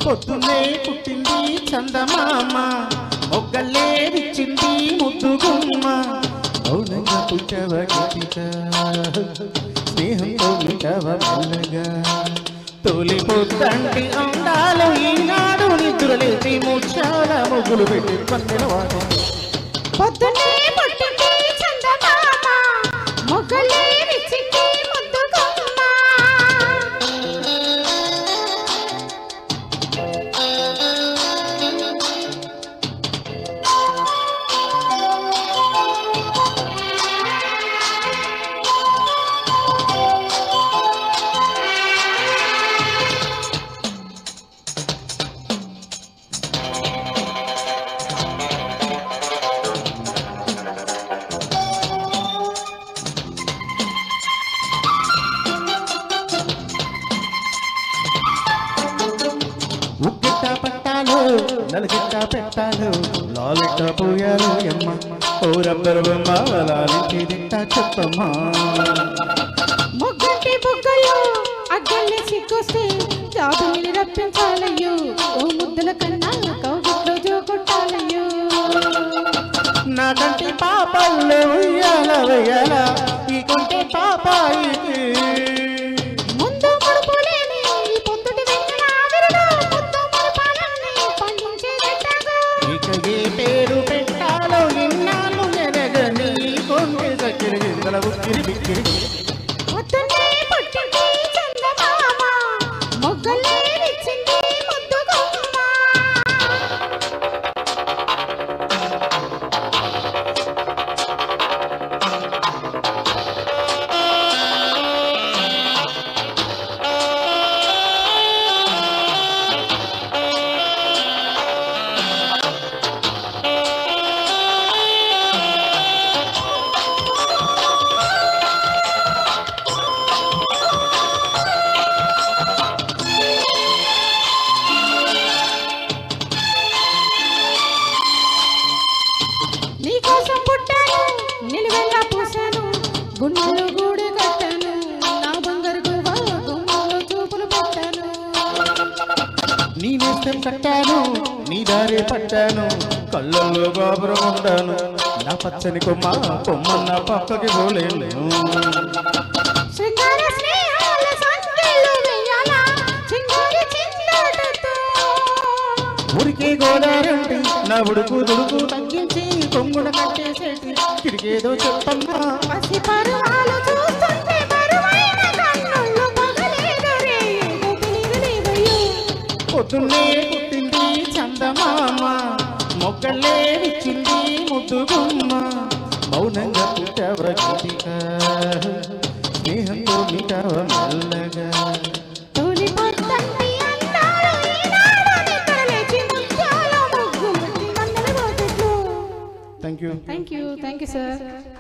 పొద్దున్నే పుట్టింది చందమామ మొగ్గల్లే విచ్చింది ముద్దుగుమ్మ మౌనంగా పుట్టవ గీతిక స్నేహంతో వింటవ మెల్లగా తొలి పొద్దంటి అందాలు ఈనాడు నిద్రలేచి ముచ్చాల ముగ్గులు పెట్టి పందిలవాడు పొద్దున్నే పుట్టింది చందమామ మొగ్గలే విచ్చింది ముద్దు కొమ్మ ఉక్కిట్ట పట్టాలు నలుగిట్ట పెట్టాలు లాలిట్ట పోయాలు ఎమ్మ ఓ రబ్బరు బొమ్మ లాలించి తిట్ట చెప్పమ్మా మొగ్గంటి బుగ్గలు అగ్గల్ని సిగ్గొస్తే జాబుని రప్పించాలయ్యో ఓ ముద్దల కన్నా కౌగిట్లో జోకొట్టాలయ్యో నా కంటి పాపల్లో ఉయ్యాల వెయ్యాల ఈ కొంటే పాపాయికి ముందు ముడుపులేని ఈ పొద్దుటి వెన్నెల ఆవిరిలో ముద్దు ముడుపాలన్నీ పండించేదెట్టాగో ఇక ఏ పేరు పెట్టాలో ఇన్నాళ్ళు ఎరగని కొంటే దగ్గర ఇందల ఉక్కిరి బిక్కిరి పొద్దున్నే పుట్టింది చందమామ మొగ్గలే విచ్చింది ముద్దు కొమ్మ నీకోసం పుట్టాను నిలువెల్లా పూసాను గుండెలో గూడు కట్టాను నా బంగారు గువ్వ గుమ్మలో చూపులు పెట్టాను నీ నేస్తం కట్టాను నీ దారి పట్టాను కళ్ళల్లో గాబరం ఉండాను నా పచ్చని కొమ్మ కొమ్మ నా పక్కకి పోలేను శృంగార స్నేహాల సంఖ్యలు వెయ్యాలా చింగురి చిందాటతో ఉరికి గోదారంటి నా ఉడుకు దుడుకు తగ్గించి కొమ్ముడ కట్టేసేసి తిరిగేదో చెప్పమ్మా పసి పరువాలు చూస్తుంటే బరువైన కన్నుల్లో పగలేదు రే ఏదో తెలియలేవయ్యో పొద్దున్నే పుట్టింది చందమామ మొగ్గలే విచ్చింది ముద్దుగుమ్మ మౌనంగా పుట్టవ గీతిక స్నేహంతో మిటవ మెల్లగా తొలి పొద్దంటి అందాలు ఈనాడు నిద్ర లేచి ముత్యాల ముగ్గు పెట్టి వందల రోజులు thank you thank you thank you sir